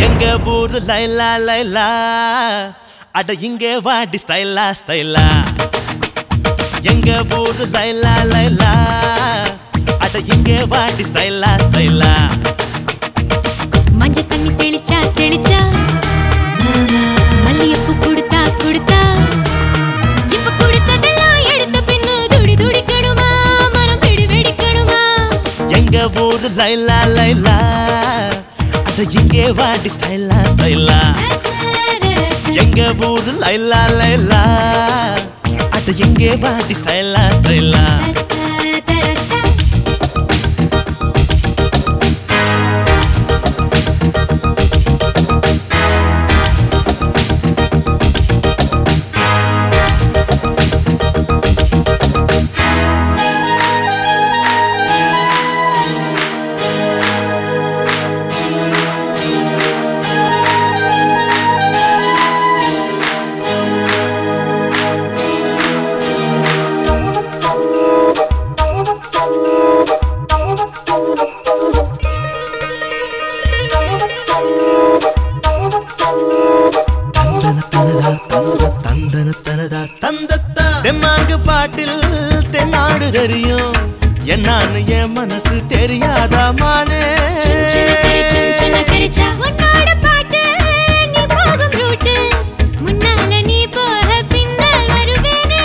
எங்க ஊரு லைலா லைலா அட இங்கே வாடி ஸ்டைலா ஸ்டைலா எங்க ஊரு லைலா லைலா அட இங்கே வாடி ஸ்டைலா ஸ்டைலா மஞ்ச தண்ணி தெளிச்சா தெளிச்சா மல்லியப்பூ கொடுத்தா கொடுத்தா இப்ப கொடுத்ததெல்லாம் எடுத்த பின்னு துடி துடிக்கணுமா மனம் வெடி வெடிக்கணுமா எங்க ஊரு லைலா லைலா அட இங்கே வாடி ஸ்டைலா ஸ்டைலா எங்க ஊரு லைலா லைலா அட இங்கே வாடி ஸ்டைலா ஸ்டைலா தெம்மாங்கு பாட்டில் தென்னாடு தெரியும் என்னான்னு என் மனசு தெரியாதா மானே உன்னோட பாட்டு நீ போகும் ரூட்டு முன்னால நீ போக பின்னால் வருவேனே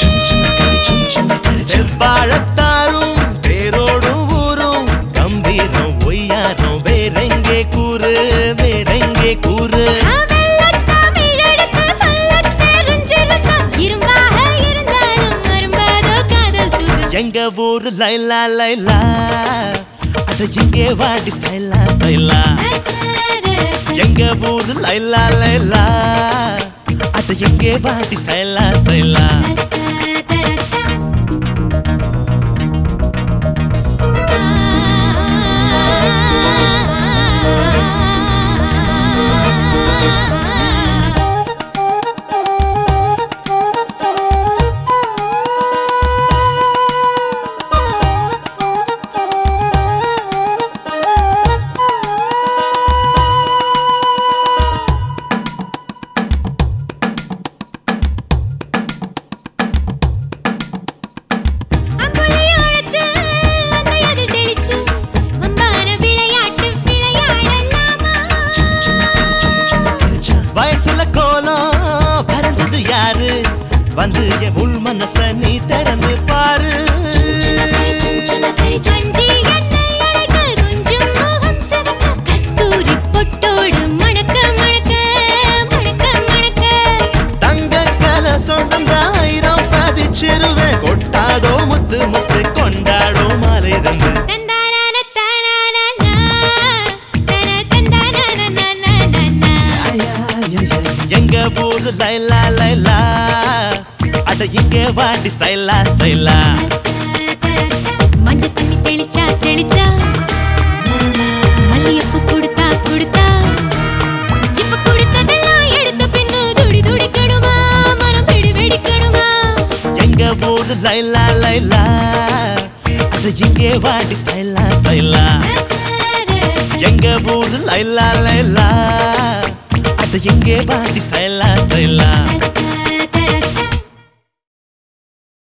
செவ்வாழத்தாரும் தேரோடும் ஊரும் கம்பீரம் ஒய்யாரம் வேறெங்கே கூறு வேறெங்கே கூறு எங்க ஊரு லைலா லைலா அட இங்கே வாடி ஸ்டைலா ஸ்டைலா எங்க ஊரு லைலா லைலா அட இங்கே வாடி ஸ்டைலா ஸ்டைலா வயசுல கோலம் வரைஞ்சது யாரு வந்து என் உள் மனச நீ திறந்து பாரு தங்க கல சொந்தம் ஆயிரம் பதிச்சிருவேன் கொட்டாதோ முத்து முத்து கொண்டாடோ மாலை தந்து எங்க ஊரு லைலா லைலா அட இங்க வாடி ஸ்டைலா ஸ்டைலா மஞ்ச தண்ணி தெளிச்சா தெளிச்சா மல்லியப்பூ கொடுத்தா கொடுத்தா இப்ப கொடுத்ததெல்லாம் எடுத்த பின்னு துடி துடிக்கணுமா மனம் வெடி வெடிக்கணுமா எங்க ஊரு லைலா லைலா அட இங்கே வாடி ஸ்டைலா ஸ்டைலா எங்க ஊரு லைலா லைலா அட இங்கே வாடி ஸ்டைலா ஸ்டைலா